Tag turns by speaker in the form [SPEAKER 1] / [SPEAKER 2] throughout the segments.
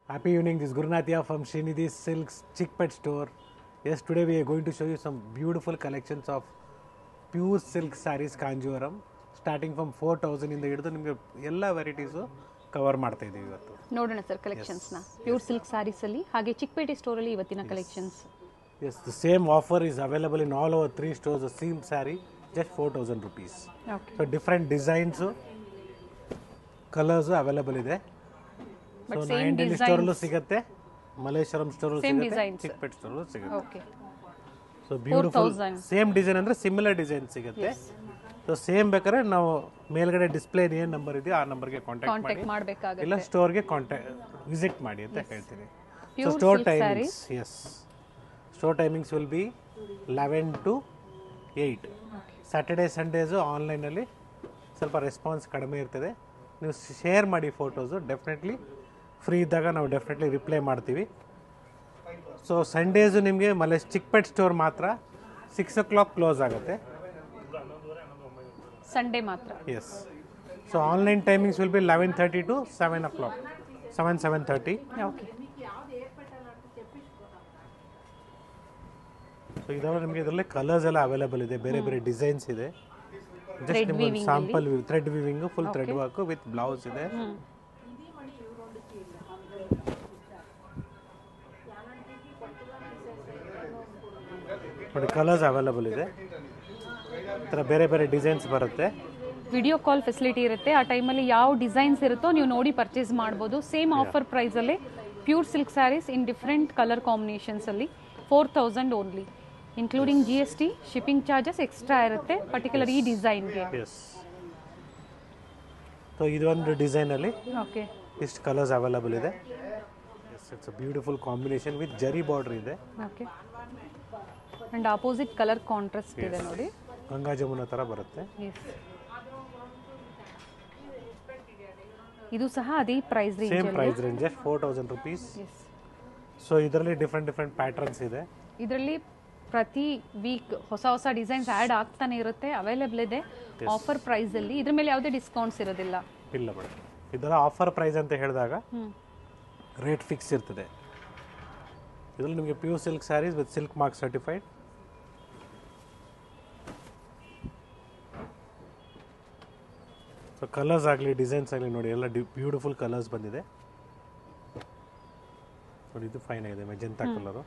[SPEAKER 1] Happy evening, this is Gurunathia from Srinidhi Silks Chick Pet Store. Yes, today we are going to show you some beautiful collections of pure silk sarees Kanjivaram, starting from 4000 ಇಂದ ಹಿಡಿದು ನಿಮಗೆ ಎಲ್ಲ varieties cover ಮಾಡ್ತಾ ಇದ್ದೀವಿ ಇವತ್ತು
[SPEAKER 2] ನೋಡೋಣ sir ಕಲೆಕ್ಷನ್ಸ್ನ pure silk saris ಅಲ್ಲಿ ಹಾಗೆ ಚಿಕ್ಕಪೇಟೆ ಸ್ಟೋರ್ ಅಲ್ಲಿ ಇವತ್ತಿನ collections
[SPEAKER 1] yes the same offer is available in all over three stores same sari just four thousand rupees
[SPEAKER 2] okay
[SPEAKER 1] so different designs colours available ಇದೆ ಸೊ
[SPEAKER 2] But same
[SPEAKER 1] ನೈನ್ ಸ್ಟೋರಲ್ಲೂ ಸಿಗುತ್ತೆ ಮಲೇಶ್ವರಂ ಸ್ಟೋರಲ್ಲೂ
[SPEAKER 2] Same
[SPEAKER 1] ಸಿಗುತ್ತೆ
[SPEAKER 2] designs.
[SPEAKER 1] Chickpet ಸ್ಟೋರಲ್ಲೂ ಸಿಗುತ್ತೆ
[SPEAKER 2] okay
[SPEAKER 1] so beautiful
[SPEAKER 2] 4000.
[SPEAKER 1] Same design ಅಂದರೆ similar design ಸಿಗುತ್ತೆ so same ಬೇಕಾದ್ರೆ ನಾವು ಮೇಲ್ಗಡೆ ಡಿಸ್ಪ್ಲೇ ಏನು ನಂಬರ್ ಇದೆಯೋ ಆ ನಂಬರ್ಗೆ ಕಾಂಟ್ಯಾಕ್ಟ್ ಮಾಡಿ
[SPEAKER 2] ಕಾಂಟ್ಯಾಕ್ಟ್ ಮಾಡಬೇಕಾಗುತ್ತೆ
[SPEAKER 1] ಇಲ್ಲ ಸ್ಟೋರ್ಗೆ ಕಾಂಟ್ಯಾಕ್ಟ್ ವಿಸಿಟ್ ಮಾಡಿ ಅಂತ ಹೇಳ್ತೀನಿ so
[SPEAKER 2] Pure
[SPEAKER 1] store
[SPEAKER 2] silk
[SPEAKER 1] timings yes store timings will be eleven to eight Saturday Sundays ಆನ್ಲೈನಲ್ಲಿ ಸ್ವಲ್ಪ ರೆಸ್ಪಾನ್ಸ್ ಕಡಿಮೆ ಇರ್ತದೆ ನೀವು ಶೇರ್ ಮಾಡಿ ಫೋಟೋಸು ಡೆಫಿನೆಟ್ಲಿ ಫ್ರೀ ಇದ್ದಾಗ ನಾವು ಡೆಫಿನೆಟ್ಲಿ ರಿಪ್ಲೈ ಮಾಡ್ತೀವಿ ಸೊ ಸಂಡೇಸು ನಿಮಗೆ ಮಲೆ ಚಿಕ್ಪೆಟ್ ಸ್ಟೋರ್ ಮಾತ್ರ ಸಿಕ್ಸ್ ಓ ಕ್ಲಾಕ್ ಕ್ಲೋಸ್ ಆಗುತ್ತೆ
[SPEAKER 2] ಸಂಡೇ ಮಾತ್ರ
[SPEAKER 1] yes so online timings will be eleven thirty to seven o'clock seven seven thirty
[SPEAKER 2] okay
[SPEAKER 1] so ಇದರಲ್ಲಿ ನಿಮಗೆ ಇದರಲ್ಲಿ ಕಲರ್ಸ್ ಎಲ್ಲ ಅವೈಲೇಬಲ್ ಇದೆ ಬೇರೆ ಬೇರೆ ಡಿಸೈನ್ಸ್ ಇದೆ ಜಸ್ಟ್
[SPEAKER 2] Thread
[SPEAKER 1] ನಿಮಗೆ
[SPEAKER 2] weaving
[SPEAKER 1] sample thread weaving full thread work with blouse ಇದೆ ನೋಡಿ ಕಲರ್ಸ್ ಅವೈಲೇಬಲ್ ಇದೆ ಈ ಥರ ಬೇರೆ ಬೇರೆ ಡಿಸೈನ್ಸ್ ಬರುತ್ತೆ
[SPEAKER 2] ವಿಡಿಯೋ ಕಾಲ್ ಫೆಸಿಲಿಟಿ ಇರುತ್ತೆ ಆ ಟೈಮಲ್ಲಿ ಯಾವ ಡಿಸೈನ್ಸ್ ಇರುತ್ತೋ ನೀವು ನೋಡಿ ಪರ್ಚೇಸ್ ಮಾಡ್ಬೋದು ಸೇಮ್ ಆಫರ್ ಪ್ರೈಸಲ್ಲಿ pure silk saris in different colour ಕಾಂಬಿನೇಷನ್ಸಲ್ಲಿ four thousand only including G S T shipping charges extra ಇರುತ್ತೆ ಪರ್ಟಿಕ್ಯುಲರ್ ಈ ಡಿಸೈನ್ಗೆ
[SPEAKER 1] ಎಸ್ ಸೊ ಇದೊಂದು ಡಿಸೈನಲ್ಲಿ
[SPEAKER 2] ಓಕೆ
[SPEAKER 1] ಇಷ್ಟು ಕಲರ್ಸ್ ಅವೈಲೇಬಲ್ ಇದೆ yes it's beautiful combination with zari border ಇದೆ
[SPEAKER 2] okay and opposite colour contrast ಇದೆ ನೋಡಿ
[SPEAKER 1] ಗಂಗಾ ಜಮುನ ಥರ ಬರುತ್ತೆ
[SPEAKER 2] ಎಸ್ ಇದು ಸಹ ಅದೇ price
[SPEAKER 1] same
[SPEAKER 2] range
[SPEAKER 1] price range four thousand rupees
[SPEAKER 2] yes
[SPEAKER 1] so ಇದರಲ್ಲಿ ಡಿಫ್ರೆಂಟ್ ಡಿಫ್ರೆಂಟ್ ಪ್ಯಾಟರ್ನ್ಸ್ ಇದೆ
[SPEAKER 2] ಇದರಲ್ಲಿ ಪ್ರತಿ ವೀಕ್ ಹೊಸ ಹೊಸ ಡಿಸೈನ್ಸ್ ಆ್ಯಡ್ ಆಗ್ತಾನೆ ಇರುತ್ತೆ ಅವೈಲೇಬಲ್ ಇದೆ ಆಫರ್ ಪ್ರೈಸಲ್ಲಿ ಇದ್ರ ಮೇಲೆ ಯಾವುದೇ ಡಿಸ್ಕೌಂಟ್ಸ್ ಇರೋದಿಲ್ಲ
[SPEAKER 1] ಇಲ್ಲ ಮೇಡಮ್ ಇದೆಲ್ಲ ಆಫರ್ ಪ್ರೈಸ್ ಅಂತ ಹೇಳಿದಾಗ
[SPEAKER 2] ಹ್ಮ್.
[SPEAKER 1] ರೇಟ್ ಫಿಕ್ಸ್ ಇರ್ತದೆ ಇದರಲ್ಲಿ ನಿಮಗೆ pure silk saris with silk mark certified so colours ಆಗಲಿ ಡಿಸೈನ್ಸ್ ಆಗಲಿ ನೋಡಿ ಎಲ್ಲ ಡಿ ಬ್ಯೂಟಿಫುಲ್ ಕಲರ್ಸ್ ಬಂದಿದೆ ನೋಡಿ ಇದು ಫೈನ್ ಆಗಿದೆ ಮೆಜೆಂತಾ ಕಲರು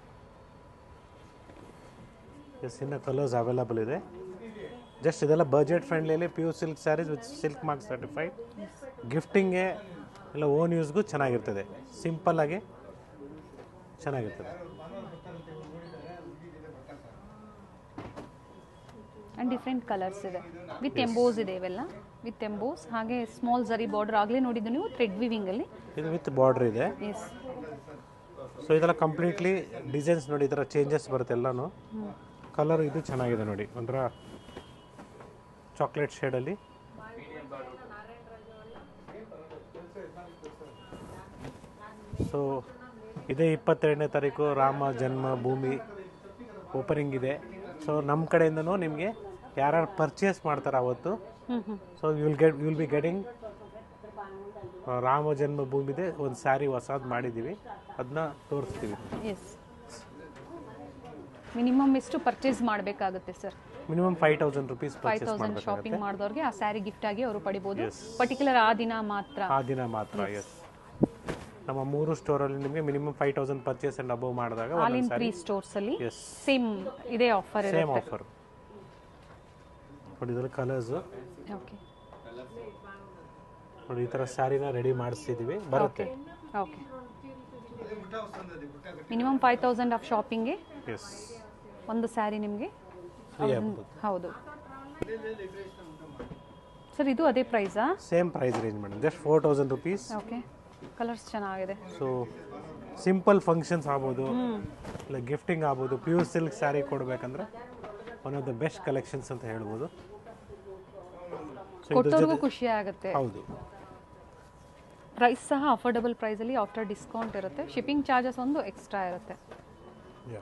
[SPEAKER 1] ಎಸ್ ಇನ್ನು ಕಲರ್ಸ್ ಅವೈಲಬಲ್ ಇದೆ ಜಸ್ಟ್ ಇದೆಲ್ಲ ಬಜೆಟ್ ಫ್ರೆಂಡ್ಲಿಯಲ್ಲಿ pure silk saris with silk mark certified ಗಿಫ್ಟಿಂಗ್ಗೆ ಇಲ್ಲ ಓನ್ ಯೂಸ್ಗೂ ಚೆನ್ನಾಗಿರ್ತದೆ ಸಿಂಪಲ್ ಆಗಿ ಚೆನ್ನಾಗಿರ್ತದೆ
[SPEAKER 2] ಆ್ಯಂಡ್ ಡಿಫ್ರೆಂಟ್ ಕಲರ್ಸ್ ಇದೆ ವಿತ್ ಎಂಬೋಸ್ ಇದೆ ಇವೆಲ್ಲ ವಿತ್ ಎಂಬೋಸ್ ಹಾಗೆ ಸ್ಮಾಲ್ ಜರಿ ಬಾರ್ಡರ್ ಆಗಲೇ ನೋಡಿದ್ದು ನೀವು ಥ್ರೆಡ್ ವಿವಿಂಗಲ್ಲಿ
[SPEAKER 1] ಇದು ವಿತ್ ಬಾರ್ಡ್ರ್ ಇದೆ
[SPEAKER 2] ಎಸ್
[SPEAKER 1] ಸೊ ಇದೆಲ್ಲ ಕಂಪ್ಲೀಟ್ಲಿ ಡಿಸೈನ್ಸ್ ನೋಡಿ ಈ ಥರ ಚೇಂಜಸ್ ಬರುತ್ತೆ ಎಲ್ಲನೂ ಕಲರ್ ಇದು ಚೆನ್ನಾಗಿದೆ ನೋಡಿ ಒಂಥರ ಚಾಕ್ಲೇಟ್ ಶೇಡಲ್ಲಿ ಸೊ ಇದೇ ಇಪ್ಪತ್ತೆರಡನೇ ತಾರೀಕು ರಾಮ ಜನ್ಮ ಭೂಮಿ ಓಪನಿಂಗ್ ಇದೆ ಸೊ ನಮ್ಮ ಕಡೆಯಿಂದನೂ ನಿಮಗೆ ಯಾರ್ಯಾರು ಪರ್ಚೇಸ್ ಮಾಡ್ತಾರೆ ಅವತ್ತು
[SPEAKER 2] ಹ್ಞೂ ಹ್ಞೂ
[SPEAKER 1] so will get will be getting Rama ಜನ್ಮಭೂಮಿದೆ ಒಂದು ಸ್ಯಾರಿ ಹೊಸದು ಮಾಡಿದ್ದೀವಿ ಅದನ್ನ ತೋರಿಸ್ತೀವಿ
[SPEAKER 2] ಎಸ್ ಮಿನಿಮಮ್ ಎಷ್ಟು ಪರ್ಚೇಸ್ ಮಾಡಬೇಕಾಗುತ್ತೆ sir
[SPEAKER 1] minimum five thousand rupees
[SPEAKER 2] five
[SPEAKER 1] purchase
[SPEAKER 2] thousand
[SPEAKER 1] ಮಾಡಬೇಕಾಗುತ್ತೆ
[SPEAKER 2] ಶಾಪಿಂಗ್ ಮಾಡಿದವ್ರಿಗೆ ಆ ಸ್ಯಾರಿ ಗಿಫ್ಟ್ ಆಗಿ ಅವರು ಪಡಿಬೋದು
[SPEAKER 1] Yes.
[SPEAKER 2] ಪರ್ಟಿಕ್ಯುಲರ್ ಆ ದಿನ ಮಾತ್ರ
[SPEAKER 1] ಆ ದಿನ ಮಾತ್ರ ಎಸ್ ನಮ್ಮ ಮೂರು ಸ್ಟೋರಲ್ಲಿ ನಿಮಗೆ minimum five thousand purchase and above ಮಾಡಿದಾಗ
[SPEAKER 2] ಆಲ್ ಇನ್
[SPEAKER 1] ಒಂದೊಂದು
[SPEAKER 2] ತ್ರೀ
[SPEAKER 1] ಸ್ಯಾರಿ
[SPEAKER 2] ಸ್ಟೋರ್ಸ್ ಅಲ್ಲಿ
[SPEAKER 1] ಎಸ್
[SPEAKER 2] ಸೇಮ್ ಇದೇ ಆಫರ್
[SPEAKER 1] ಸೇಮ್
[SPEAKER 2] ಇರುತ್ತೆ
[SPEAKER 1] ಆಫರ್ ನೋಡಿ ಇದರಲ್ಲಿ ಕಲರ್ಸು
[SPEAKER 2] ಓಕೆ
[SPEAKER 1] ನೋಡಿ ಈ ಥರ ಸ್ಯಾರಿನ ರೆಡಿ ಮಾಡಿಸ್ತಿದ್ದೀವಿ ಬರುತ್ತೆ
[SPEAKER 2] okay minimum five thousand off ಶಾಪಿಂಗ್ಗೆ
[SPEAKER 1] ಎಸ್
[SPEAKER 2] ಒಂದು ಸ್ಯಾರಿ ನಿಮಗೆ
[SPEAKER 1] ಫ್ರೀ ಆಗ್ಬೋದು
[SPEAKER 2] ಹೌದು ಸರ್ ಇದು ಅದೇ ಪ್ರೈಸಾ
[SPEAKER 1] same price range madam just four thousand rupees
[SPEAKER 2] okay colours ಚೆನ್ನಾಗಿದೆ
[SPEAKER 1] ಸೊ ಸಿಂಪಲ್ ಫಂಕ್ಷನ್ಸ್ ಆಗ್ಬೋದು ಇಲ್ಲ ಗಿಫ್ಟಿಂಗ್ ಆಗ್ಬೋದು ಪ್ಯೂರ್ ಸಿಲ್ಕ್ ಸ್ಯಾರಿ ಕೊಡಬೇಕಂದ್ರೆ one of the best collections ಅಂತ ಹೇಳ್ಬೋದು ಸೊ ಇದ್ರ
[SPEAKER 2] ಕೊಟ್ಟೋರ್ಗೂ
[SPEAKER 1] ಜೊತೆ
[SPEAKER 2] ಖುಷಿ ಆಗುತ್ತೆ
[SPEAKER 1] ಹೌದು
[SPEAKER 2] ಪ್ರೈಸ್ ಸಹ ಅಫೋರ್ಡಬಲ್ ಪ್ರೈಸಲ್ಲಿ ಆಫ್ಟರ್ ಡಿಸ್ಕೌಂಟ್ ಇರುತ್ತೆ ಶಿಪ್ಪಿಂಗ್ ಚಾರ್ಜಸ್ ಒಂದು ಎಕ್ಸ್ಟ್ರಾ ಇರುತ್ತೆ
[SPEAKER 1] Yeah.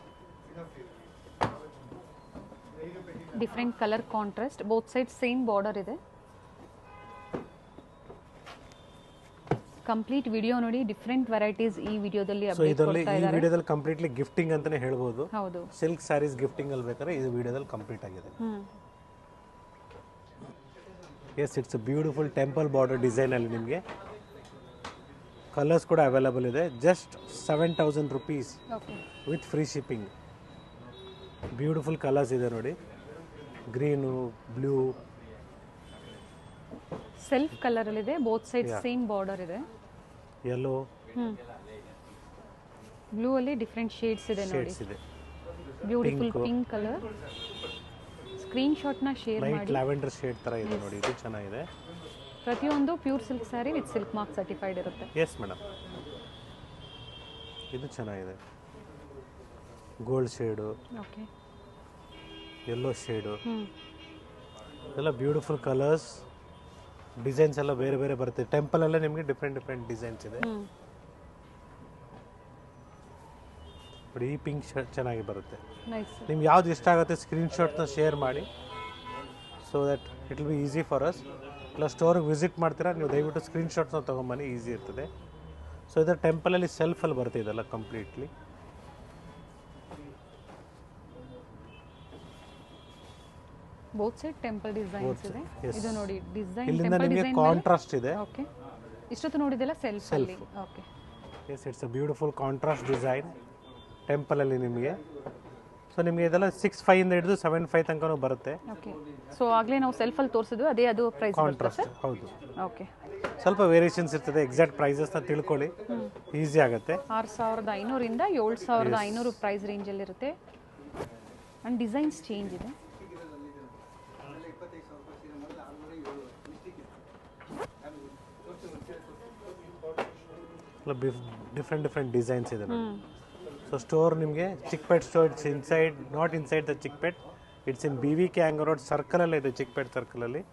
[SPEAKER 2] Different colour contrast both side same border ಇದೆ ಕಂಪ್ಲೀಟ್ ವಿಡಿಯೋ ನೋಡಿ ಡಿಫ್ರೆಂಟ್ ವೆರೈಟೀಸ್ ಈ ವಿಡಿಯೋದಲ್ಲಿ
[SPEAKER 1] ಸೊ
[SPEAKER 2] ಅಪ್ಡೇಟ್
[SPEAKER 1] ಇದರಲ್ಲಿ
[SPEAKER 2] ಕೊಡ್ತಾ
[SPEAKER 1] ಈ
[SPEAKER 2] ಇದ್ದಾರೆ
[SPEAKER 1] ವಿಡಿಯೋದಲ್ಲಿ ಕಂಪ್ಲೀಟ್ಲಿ ಗಿಫ್ಟಿಂಗ್ ಅಂತಾನೆ ಹೇಳ್ಬೋದು
[SPEAKER 2] ಹೌದು
[SPEAKER 1] ಸಿಲ್ಕ್ ಸ್ಯಾರೀಸ್ ಗಿಫ್ಟಿಂಗ್ ಅಲ್ಲಿ ಬೇಕಾದ್ರೆ ಇದು ವಿಡಿಯೋದಲ್ಲಿ ಕಂಪ್ಲೀಟ್ ಆಗಿದೆ
[SPEAKER 2] hmm
[SPEAKER 1] yes it's beautiful temple border ಡಿಸೈನಲ್ಲಿ ನಿಮಗೆ ಕಲರ್ಸ್ ಕೂಡ ಅವೈಲಬಲ್ ಇದೆ just seven thousand rupees
[SPEAKER 2] okay
[SPEAKER 1] with free shipping beautiful colours ಇದೆ ನೋಡಿ ಗ್ರೀನು ಬ್ಲೂ
[SPEAKER 2] ಸೆಲ್ಫ್ ಕಲರ್ ಅಲ್ಲಿ ಇದೆ ಬೋತ್ ಸೈಡ್ ಸೇಮ್ ಬಾರ್ಡರ್ ಇದೆ
[SPEAKER 1] ಯೆಲ್ಲೋ
[SPEAKER 2] ಹ್ಮ್ ಬ್ಲೂ ಅಲ್ಲಿ ಡಿಫ್ರೆಂಟ್ ಶೇಡ್ಸ್ ಇದೆ ನೋಡಿ
[SPEAKER 1] ಶೇಡ್ಸ್ ಇದೆ
[SPEAKER 2] ಬ್ಯೂಟಿಫುಲ್ ಪಿಂಕ್ ಕಲರ್ ಸ್ಕ್ರೀನ್ ಶಾಟ್ನ ಶೇರ್
[SPEAKER 1] ಲೈಟ್
[SPEAKER 2] ಮಾಡಿ
[SPEAKER 1] ಲ್ಯಾವೆಂಡರ್ ಶೇಡ್ ಥರ ಇದೆ ನೋಡಿ ಇದು ಚೆನ್ನಾಗಿದೆ
[SPEAKER 2] ಪ್ರತಿಯೊಂದು pure silk sari with silk mark certified ಇರುತ್ತೆ
[SPEAKER 1] ಎಸ್ ಮೇಡಮ್ ಇದು ಚೆನ್ನಾಗಿದೆ gold shade
[SPEAKER 2] okay
[SPEAKER 1] yellow shade
[SPEAKER 2] hmm
[SPEAKER 1] ಎಲ್ಲ ಬ್ಯೂಟಿಫುಲ್ ಕಲರ್ಸ್ ಡಿಸೈನ್ಸ್ ಎಲ್ಲ ಬೇರೆ ಬೇರೆ ಬರುತ್ತೆ ಟೆಂಪಲ್ ಅಲ್ಲೇ ನಿಮಗೆ ಡಿಫ್ರೆಂಟ್ ಡಿಫ್ರೆಂಟ್ ಡಿಸೈನ್ಸ್ ಇದೆ
[SPEAKER 2] ಹ್ಮ್
[SPEAKER 1] ನೋಡಿ ಈ ಪಿಂಕ್ ಶರ್ಟ್ ಚೆನ್ನಾಗಿ ಬರುತ್ತೆ
[SPEAKER 2] ನೈಸ್
[SPEAKER 1] ನಿಮ್ಗೆ ಯಾವ್ದು ಇಷ್ಟ ಆಗುತ್ತೆ ಸ್ಕ್ರೀನ್ಶಾಟ್ನ ಶೇರ್ ಮಾಡಿ so that it will be easy for us ಇಲ್ಲ ಸ್ಟೋರ್ಗೆ ವಿಸಿಟ್ ಮಾಡ್ತೀರಾ ನೀವು ದಯವಿಟ್ಟು ಸ್ಕ್ರೀನ್ಶಾಟ್ಸ್ನ ತೊಗೊಂಬನ್ನಿ ಈಸಿ ಇರ್ತದೆ ಸೊ ಇದರ ಟೆಂಪಲಲ್ಲಿ ಸೆಲ್ಫಲ್ಲಿ ಬರುತ್ತೆ ಇದೆಲ್ಲ completely
[SPEAKER 2] both side temple designs ಇದೆ
[SPEAKER 1] yes.
[SPEAKER 2] ಇದು ನೋಡಿ ಡಿಸೈನ್
[SPEAKER 1] ಇಲ್ಲಿಂದ
[SPEAKER 2] ಟೆಂಪಲ್
[SPEAKER 1] ನಿಮಗೆ
[SPEAKER 2] ಡಿಸೈನ್
[SPEAKER 1] ಕಾಂಟ್ರಾಸ್ಟ್ ಇದೆ
[SPEAKER 2] ಓಕೆ ಇಷ್ಟೊತ್ತು ನೋಡಿದೆಲ್ಲ ಸೆಲ್ಫ್ ಅಲ್ಲಿ okay
[SPEAKER 1] yes it's a beautiful contrast design ಟೆಂಪಲಲ್ಲಿ ನಿಮಗೆ ಸೊ ನಿಮಗೆ ಇದೆಲ್ಲ ಸಿಕ್ಸ್ ಫೈವಿಂದ ಹಿಡಿದು ಸೆವೆನ್ ಫೈವ್ ತನಕನೂ ಬರುತ್ತೆ
[SPEAKER 2] ಓಕೆ ಸೊ ಆಗಲೇ ನಾವು ಸೆಲ್ಫಲ್ಲಿ ತೋರಿಸಿದ್ವಿ ಅದೇ ಅದು ಪ್ರೈಸ್ ಬರುತ್ತೆ
[SPEAKER 1] ಕಾಂಟ್ರಾಸ್ಟ್ ಹೌದು
[SPEAKER 2] ಓಕೆ
[SPEAKER 1] ಸ್ವಲ್ಪ ವೇರಿಯೇಷನ್ಸ್ ಇರ್ತದೆ ಎಕ್ಸಾಕ್ಟ್ ಪ್ರೈಸಸ್ನ ತಿಳ್ಕೊಳ್ಳಿ ಈಸಿ ಆಗುತ್ತೆ
[SPEAKER 2] ಆರು ಸಾವಿರದ ಐನೂರಿಂದ ಏಳು ಸಾವಿರದ ಐನೂರು ಪ್ರೈಸ್ ರೇಂಜಲ್ಲಿರುತ್ತೆ ಆ್ಯಂಡ್ ಡಿಸೈನ್ಸ್ ಚೇಂಜ್ ಇದೆ
[SPEAKER 1] ಡಿಫ್ರೆಂಟ್ ಡಿಫ್ರೆಂಟ್ ಡಿಸೈನ್ಸ್ ಇದೆ ನೋಡಿ ಸೊ ಸ್ಟೋರ್ ನಿಮಗೆ Chickpet store it's inside not inside the Chickpet it's in B V K Iyengar road ಸರ್ಕಲಲ್ಲೇ ಇದೆ ಚಿಕ್ಪೇಟ್ ಸರ್ಕಲಲ್ಲಿ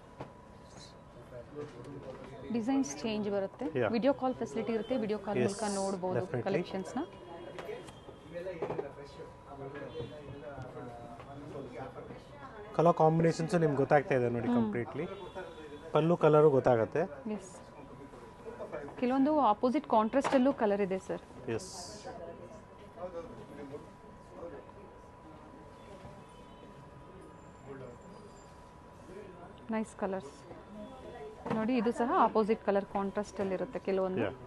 [SPEAKER 2] ಡಿಸೈನ್ಸ್ ಚೇಂಜ್ ಬರುತ್ತೆ
[SPEAKER 1] Yeah.
[SPEAKER 2] ವಿಡಿಯೋ ಕಾಲ್ ಫೆಸಿಲಿಟಿ ಇರುತ್ತೆ ವಿಡಿಯೋ ಕಾಲ್
[SPEAKER 1] Yes,
[SPEAKER 2] ಮೂಲಕ ನೋಡ್ಬೋದು
[SPEAKER 1] definitely.
[SPEAKER 2] ಕಲೆಕ್ಷನ್ಸ್ನ
[SPEAKER 1] ಕಲರ್ ಕಾಂಬಿನೇಷನ್ಸು ನಿಮ್ಗೆ ಗೊತ್ತಾಗ್ತಾ ಇದೆ ನೋಡಿ ಕಂಪ್ಲೀಟ್ಲಿ ಪಲ್ಲು ಕಲರು ಗೊತ್ತಾಗುತ್ತೆ
[SPEAKER 2] ಎಸ್ ಕೆಲವೊಂದು ಆಪೋಸಿಟ್ ಕಾಂಟ್ರಾಸ್ಟಲ್ಲೂ ಕಲರ್ ಇದೆ ಸರ್
[SPEAKER 1] ಎಸ್
[SPEAKER 2] ನೈಸ್ ಕಲರ್ಸ್ ನೋಡಿ ಇದು ಸಹ ಆಪೋಸಿಟ್ ಕಲರ್ ಕಾಂಟ್ರಾಸ್ಟಲ್ಲಿ ಇರುತ್ತೆ ಕೆಲವೊಂದು
[SPEAKER 1] ಯಾ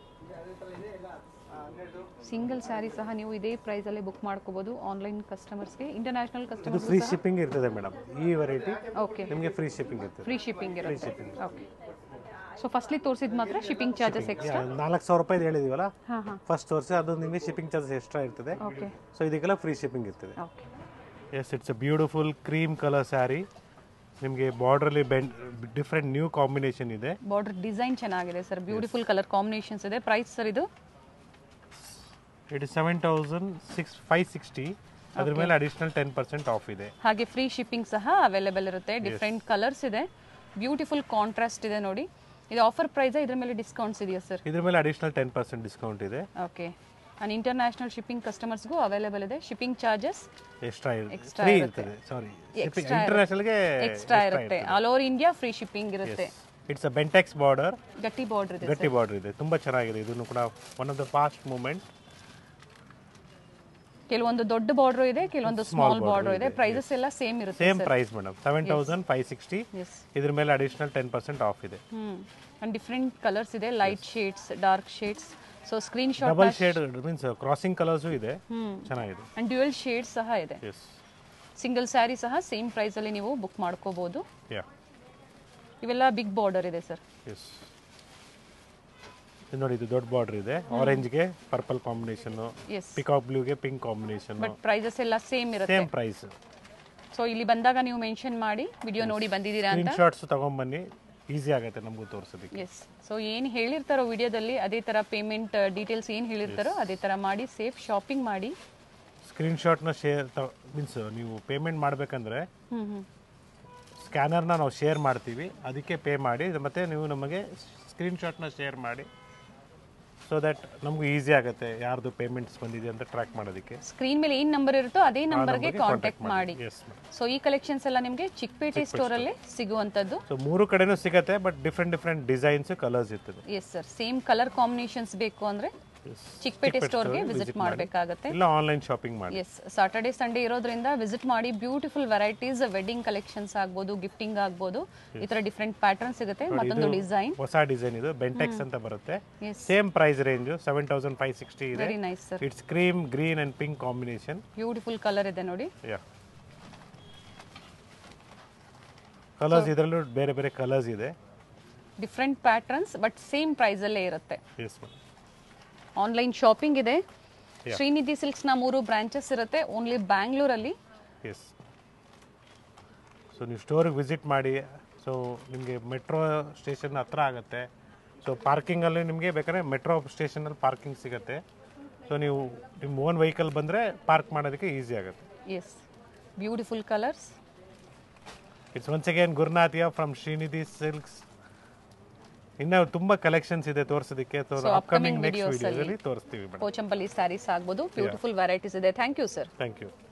[SPEAKER 2] ಸಿಂಗಲ್ ಸ್ಯಾರಿ ಸಹ ನೀವು ಇದೇ ಪ್ರೈಸಲ್ಲಿ ಬುಕ್ ಮಾಡ್ಕೋಬೋದು ಆನ್ಲೈನ್ ಕಸ್ಟಮರ್ಸ್ಗೆ ಇಂಟರ್ನ್ಯಾಷನಲ್
[SPEAKER 1] ಇದು
[SPEAKER 2] ಕಸ್ಟಮರ್ಸ್
[SPEAKER 1] ಫ್ರೀ ಶಿಪ್ಪಿಂಗ್ ಇರ್ತದೆ ಮೇಡಮ್ ಈ ವೆರೈಟಿ
[SPEAKER 2] ಓಕೆ
[SPEAKER 1] ನಿಮಗೆ ಫ್ರೀ ಶಿಪ್ಪಿಂಗ್ ಇರ್ತದೆ
[SPEAKER 2] ಫ್ರೀ ಶಿಪ್ಪಿಂಗ್ ಇರುತ್ತೆ
[SPEAKER 1] shipping.
[SPEAKER 2] ಓಕೆ ಸೊ ಫಸ್ಟ್ಲಿ ತೋರಿಸಿದ ಮಾತ್ರ ಶಿಪ್ಪಿಂಗ್ ಚಾರ್ಜಸ್ ಎಕ್ಸ್ಟ್ರಾ
[SPEAKER 1] ನಾಲ್ಕು ಸಾವಿರ ರೂಪಾಯಿ ಹೇಳಿದೀವಲ್ಲ
[SPEAKER 2] ಹಾಂ ಹಾಂ
[SPEAKER 1] ಫಸ್ಟ್ ತೋರಿಸಿ ಅದು ನಿಮಗೆ ಶಿಪ್ಪಿಂಗ್ ಚಾರ್ಜಸ್ ಎಕ್ಸ್ಟ್ರಾ ಇರ್ತದೆ
[SPEAKER 2] ಓಕೆ
[SPEAKER 1] ಸೊ ಇದಕ್ಕೆಲ್ಲ ಫ್ರೀ ಶಿಪ್ಪಿಂಗ್ ಇರ್ತದೆ
[SPEAKER 2] okay
[SPEAKER 1] yes it's a beautiful cream colour sari ನಿಮಗೆ ಬಾರ್ಡ್ರಲ್ಲಿ ಬೆಂಡ್ ಡಿಫ್ರೆಂಟ್ ನ್ಯೂ ಕಾಂಬಿನೇಷನ್ ಇದೆ
[SPEAKER 2] ಬಾರ್ಡರ್ ಡಿಸೈನ್ ಚೆನ್ನಾಗಿದೆ ಸರ್ ಬ್ಯೂಟಿಫುಲ್ ಕಲರ್ ಕಾಂಬಿನೇಷನ್ಸ್ ಇದೆ ಪ್ರೈಸ್ ಸರ್ ಇದು
[SPEAKER 1] it is seven thousand six five sixty ಅದ್ರ ಮೇಲೆ ಅಡಿಷನಲ್ ಟೆನ್ ಪರ್ಸೆಂಟ್ ಆಫ್ ಇದೆ
[SPEAKER 2] ಹಾಗೆ ಫ್ರೀ ಶಿಪ್ಪಿಂಗ್ ಸಹ ಅವೈಲೇಬಲ್ ಇರುತ್ತೆ ಡಿಫ್ರೆಂಟ್ ಕಲರ್ಸ್ ಇದೆ ಬ್ಯೂಟಿಫುಲ್ ಕಾಂಟ್ರಾಸ್ಟ್ ಇದೆ ನೋಡಿ ಇದು ಆಫರ್ ಪ್ರೈಸ್ ಇದ್ರ ಮೇಲೆ ಡಿಸ್ಕೌಂಟ್ಸ್ ಇದೆಯಾ ಸರ್
[SPEAKER 1] ಇದ್ರ ಮೇಲೆ ಅಡಿಷನಲ್ ಟೆನ್ ಪರ್ಸೆಂಟ್ ಡಿಸ್ಕೌಂಟ್ ಇದೆ
[SPEAKER 2] ಓಕೆ ಆ್ಯಂಡ್ ಇಂಟರ್ನ್ಯಾಷನಲ್ ಶಿಪ್ಪಿಂಗ್ ಕಸ್ಟಮರ್ಸ್ಗೂ ಅವೈಲೇಬಲ್ ಇದೆ shipping charges
[SPEAKER 1] extra
[SPEAKER 2] Extra
[SPEAKER 1] free
[SPEAKER 2] ಇರುತ್ತೆ.
[SPEAKER 1] ಇರ್ತದೆ ಸಾರಿ
[SPEAKER 2] Extra
[SPEAKER 1] ಇಂಟರ್ನ್ಯಾಷನಲ್ಗೆ
[SPEAKER 2] ಎಕ್ಸ್ಟ್ರಾ ಇರುತ್ತೆ all over India free shipping ಇರುತ್ತೆ
[SPEAKER 1] ಇಟ್ಸ್ ಅ ಬೆಂಟೆಕ್ಸ್ ಬಾರ್ಡರ್
[SPEAKER 2] ಗಟ್ಟಿ ಬಾರ್ಡರ್ ಇದೆ
[SPEAKER 1] ಗಟ್ಟಿ ಬಾರ್ಡರ್ ಇದೆ ತುಂಬಾ ಚೆನ್ನಾಗಿದೆ ಇದನ್ನು ಕೂಡ one of the fast moment
[SPEAKER 2] ಕೆಲವೊಂದು ದೊಡ್ಡ ಬಾರ್ಡರ್ ಇದೆ ಕೆಲವೊಂದು ಸ್ಮಾಲ್ ಬಾರ್ಡರ್ ಇದೆ ಪ್ರೈಸಸ್ ಎಲ್ಲ ಸೇಮ್ ಇರುತ್ತೆ
[SPEAKER 1] same price madam seven thousand five sixty
[SPEAKER 2] yes
[SPEAKER 1] ಇದ್ರ ಮೇಲೆ ಅಡಿಷನಲ್ ಟೆನ್ ಪರ್ಸೆಂಟ್ ಆಫ್ ಇದೆ
[SPEAKER 2] ಹ್ಮ್ ಅಂಡ್ ಡಿಫ್ರೆಂಟ್ ಕಲರ್ಸ್ ಇದೆ light shades dark shades so screen shot
[SPEAKER 1] double shade means crossing colours ಇದೆ
[SPEAKER 2] hmm
[SPEAKER 1] ಚೆನ್ನಾಗಿದೆ
[SPEAKER 2] and dual shades ಸಹ ಇದೆ
[SPEAKER 1] S
[SPEAKER 2] single sari ಸಹ same ಪ್ರೈಸಲ್ಲಿ ನೀವು ಬುಕ್ ಮಾಡ್ಕೋಬೋದು
[SPEAKER 1] ಯಾ
[SPEAKER 2] ಇವೆಲ್ಲ ಬಿಗ್ ಬಾರ್ಡರ್ ಇದೆ ಸರ್
[SPEAKER 1] ಎಸ್ ಇದು ನೋಡಿ ಇದು ದೊಡ್ಡ ಬಾರ್ಡರ್ ಇದೆ ಆರೆಂಜ್ಗೆ ಪರ್ಪಲ್ ಕಾಂಬಿನೇಷನ್
[SPEAKER 2] ಎಸ್
[SPEAKER 1] ಪಿಕಾಕ್ ಬ್ಲೂಗೆ ಪಿಂಕ್ ಕಾಂಬಿನೇಷನ್
[SPEAKER 2] ಬಟ್ ಪ್ರೈಸಸ್ ಎಲ್ಲ ಸೇಮ್ ಇರುತ್ತೆ
[SPEAKER 1] ಸೇಮ್ ಪ್ರೈಸ್
[SPEAKER 2] ಸೊ ಇಲ್ಲಿ ಬಂದಾಗ ನೀವು ಮೆನ್ಷನ್ ಮಾಡಿ ವಿಡಿಯೋ ನೋಡಿ ಬಂದಿದ್ದೀರಾ ಅಂತ
[SPEAKER 1] ಸ್ಕ್ರೀನ್ ಶಾಟ್ಸ್ ತಗೊಂಬನ್ನಿ ಈಸಿ ಆಗುತ್ತೆ ನಮಗೂ ತೋರಿಸೋದಕ್ಕೆ
[SPEAKER 2] ಎಸ್ ಸೊ ಏನು ಹೇಳಿರ್ತಾರೋ ವಿಡಿಯೋದಲ್ಲಿ ಅದೇ ಥರ ಪೇಮೆಂಟ್ ಡೀಟೇಲ್ಸ್ ಏನು ಹೇಳಿರ್ತಾರೋ ಅದೇ ಥರ ಮಾಡಿ ಸೇಫ್ ಶಾಪಿಂಗ್ ಮಾಡಿ
[SPEAKER 1] ಸ್ಕ್ರೀನ್ ಶಾಟ್ನ ಶೇರ್ ಮೀನ್ಸ್ ನೀವು ಪೇಮೆಂಟ್ ಮಾಡಬೇಕಂದ್ರೆ
[SPEAKER 2] ಹ್ಞೂ ಹ್ಞೂ
[SPEAKER 1] ಸ್ಕ್ಯಾನರ್ನ ನಾವು ಶೇರ್ ಮಾಡ್ತೀವಿ ಅದಕ್ಕೆ ಪೇ ಮಾಡಿ ಮತ್ತೆ ನೀವು ನಮಗೆ ಸ್ಕ್ರೀನ್ ಶಾಟ್ನ ಶೇರ್ ಮಾಡಿ ಸೊ ದಟ್ ನಮ್ಗೆ ಈಸಿ ಆಗುತ್ತೆ ಯಾರ್ದು ಪೇಮೆಂಟ್ಸ್ ಬಂದಿದೆ ಅಂತ ಟ್ರ್ಯಾಕ್ ಮಾಡೋದಕ್ಕೆ
[SPEAKER 2] ಸ್ಕ್ರೀನ್ ಮೇಲೆ ಏನ್ ನಂಬರ್ ಇರುತ್ತೋ ಅದೇ ನಂಬರ್ಗೆ ಕಾಂಟ್ಯಾಕ್ಟ್ ಮಾಡಿ
[SPEAKER 1] ಎಸ್
[SPEAKER 2] ಸೊ ಈ ಕಲೆಕ್ಷನ್ಸ್ ಎಲ್ಲ ನಿಮಗೆ ಚಿಕ್ಕಪೇಟೆ ಸ್ಟೋರಲ್ಲೇ ಸಿಗುವಂಥದ್ದು
[SPEAKER 1] ಸೊ ಮೂರು ಕಡೆನೂ ಸಿಗತ್ತೆ but different different designs colours ಇರ್ತದೆ
[SPEAKER 2] yes sir same colour combinations ಬೇಕು ಅಂದ್ರೆ ಚಿಕ್ಕಪೇಟೆ ಸ್ಟೋರ್ಗೆ ವಿಸಿಟ್ ಮಾಡಬೇಕಾಗತ್ತೆ
[SPEAKER 1] ಇಲ್ಲ ಆನ್ಲೈನ್ ಶಾಪಿಂಗ್ ಮಾಡಿ
[SPEAKER 2] ಎಸ್ ಸಾಟರ್ಡೆ ಸಂಡೇ ಇರೋದ್ರಿಂದ ವಿಸಿಟ್ ಮಾಡಿ ಬ್ಯೂಟಿಫುಲ್ ವೆರೈಟೀಸ್ ವೆಡ್ಡಿಂಗ್ ಕಲೆಕ್ಷನ್ಸ್ ಆಗ್ಬೋದು ಗಿಫ್ಟಿಂಗ್ ಆಗ್ಬೋದು ಈ ತರ ಡಿಫ್ರೆಂಟ್ ಪ್ಯಾಟರ್ನ್ ಸಿಗುತ್ತೆ ಮತ್ತೊಂದು ಡಿಸೈನ್
[SPEAKER 1] ಹೊಸ ಡಿಸೈನ್ ಇದು ಬೆಂಟೆಕ್ಸ್ ಅಂತ ಬರುತ್ತೆ
[SPEAKER 2] yes
[SPEAKER 1] same price range seven thousand five sixty ಇದೆ
[SPEAKER 2] very nice sir
[SPEAKER 1] it's cream green and pink combination
[SPEAKER 2] beautiful colour ಇದೆ ನೋಡಿ
[SPEAKER 1] ಯಾ ಕಲರ್ಸ್ ಇದರಲ್ಲೂ ಬೇರೆ ಬೇರೆ ಕಲರ್ಸ್ ಇದೆ
[SPEAKER 2] ಡಿಫ್ರೆಂಟ್ ಪ್ಯಾಟರ್ನ್ಸ್ ಬಟ್ ಸೇಮ್ ಪ್ರೈಸಲ್ಲೇ ಇರುತ್ತೆ
[SPEAKER 1] ಎಸ್
[SPEAKER 2] ಆನ್ಲೈನ್ ಶಾಪಿಂಗ್ ಇದೆ ಶ್ರೀನಿಧಿ ಸಿಲ್ಕ್ಸ್ನ ಮೂರು ಬ್ರಾಂಚಸ್ ಇರುತ್ತೆ ಓನ್ಲಿ ಬ್ಯಾಂಗ್ಳೂರಲ್ಲಿ
[SPEAKER 1] ಎಸ್ ಸೊ ನೀವು ಸ್ಟೋರಿಗೆ ವಿಸಿಟ್ ಮಾಡಿ ಸೊ ನಿಮಗೆ ಮೆಟ್ರೋ ಸ್ಟೇಷನ್ ಹತ್ರ ಆಗುತ್ತೆ ಸೊ ಪಾರ್ಕಿಂಗಲ್ಲಿ ನಿಮಗೆ ಬೇಕಾದ್ರೆ ಮೆಟ್ರೋ ಸ್ಟೇಷನಲ್ಲಿ ಪಾರ್ಕಿಂಗ್ ಸಿಗುತ್ತೆ ಸೊ ನೀವು ನಿಮ್ಮ ಓನ್ ವೆಹಿಕಲ್ ಬಂದರೆ ಪಾರ್ಕ್ ಮಾಡೋದಕ್ಕೆ ಈಸಿ ಆಗುತ್ತೆ
[SPEAKER 2] yes beautiful colours
[SPEAKER 1] it's once again ಗುರುನಾಥಿಯ ಫ್ರಮ್ ಶ್ರೀನಿಧಿ ಸಿಲ್ಕ್ಸ್ ಇನ್ನು ತುಂಬ ಕಲೆಕ್ಷನ್ಸ್ ಇದೆ ತೋರಿಸೋದಕ್ಕೆ ಅಪ್ಕಮಿಂಗ್ ನೆಕ್ಸ್ಟ್ ವಿಡಿಯೋದಲ್ಲಿ ತೋರಿಸ್ತೀವಿ ಮೇಡಮ್
[SPEAKER 2] ಪೋಚಂಪಲ್ಲಿ ಸ್ಯಾರೀಸ್ ಆಗ್ಬೋದು ಬ್ಯೂಟಿಫುಲ್ ವೆರೈಟೀಸ್ ಇದೆ thank you sir
[SPEAKER 1] thank you